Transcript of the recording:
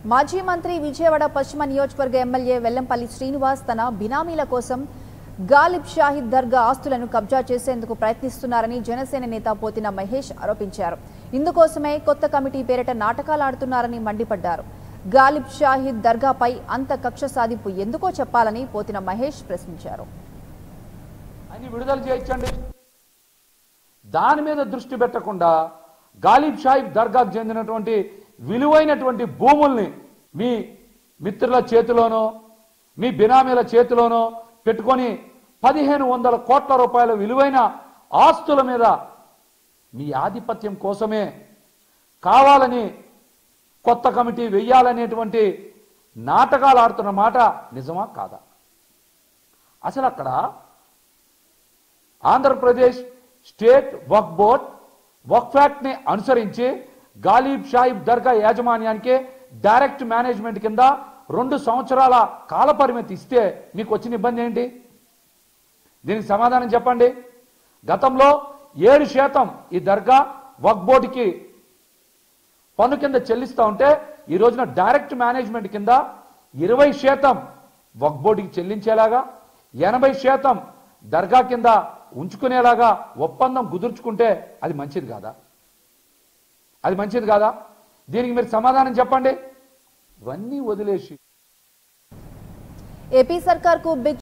మాజీ మంత్రి విజయవాడ పశ్చిమ నియోజకవర్గ ఎమ్మెల్యే వెల్లంపల్లి శ్రీనివాస్ తన బినామీల కోసం గాలిబ్ షాహిద్ దర్గా ఆస్తులను కబ్జా చేసేందుకు ప్రయత్నిస్తున్నారని జనసేన నేత పోతిన మహేష్ ఆరోపించారు ఇందుకోసమే కొత్త కమిటీ పేరిట నాటకాలు ఆడుతున్నారని మండిపడ్డారు గాలిబ్ షాహిద్ దర్గాపై అంత కక్ష సాధింపు ఎందుకో చెప్పాలని పోతిన మహేష్ ప్రశ్నించారు అని విడుదల చేయించండి దాని మీద దృష్టి పెట్టకుండా గాలిబ్ షాహిబ్ దర్గాకు చెందినటువంటి విలువైనటువంటి భూముల్ని మీ మిత్రుల చేతిలోనో మీ బినామీల చేతిలోనో పెట్టుకొని పదిహేను వందల కోట్ల రూపాయల విలువైన ఆస్తుల మీద మీ ఆధిపత్యం కోసమే కావాలని కొత్త కమిటీ వెయ్యాలనేటువంటి నాటకాలు ఆడుతున్న మాట నిజమా కాదా అసలు అక్కడ Andhra Pradesh state Waqf board Waqf act ని అనుసరించి గాలిబ్ షాహిబ్ దర్గా యాజమాన్యానికి డైరెక్ట్ మేనేజ్మెంట్ కింద రెండు సంవత్సరాల కాల పరిమితి ఇస్తే మీకు వచ్చిన ఇబ్బంది ఏంటి దీనికి సమాధానం చెప్పండి గతంలో ఏడు శాతం ఈ దర్గా వక్ బోర్డుకి పన్ను కింద చెల్లిస్తా ఉంటే ఈ రోజున డైరెక్ట్ మేనేజ్మెంట్ కింద ఇరవై శాతం వక్ బోర్డుకి చెల్లించేలాగా ఎనభై శాతం దర్గా కింద ఉంచుకునేలాగా ఒప్పందం కుదుర్చుకుంటే అది మంచిది కాదా అది మంచిది కాదా దీనికి మీరు సమాధానం చెప్పండి ఇవన్నీ వదిలేసి ఏపీ సర్కార్కు బిగ్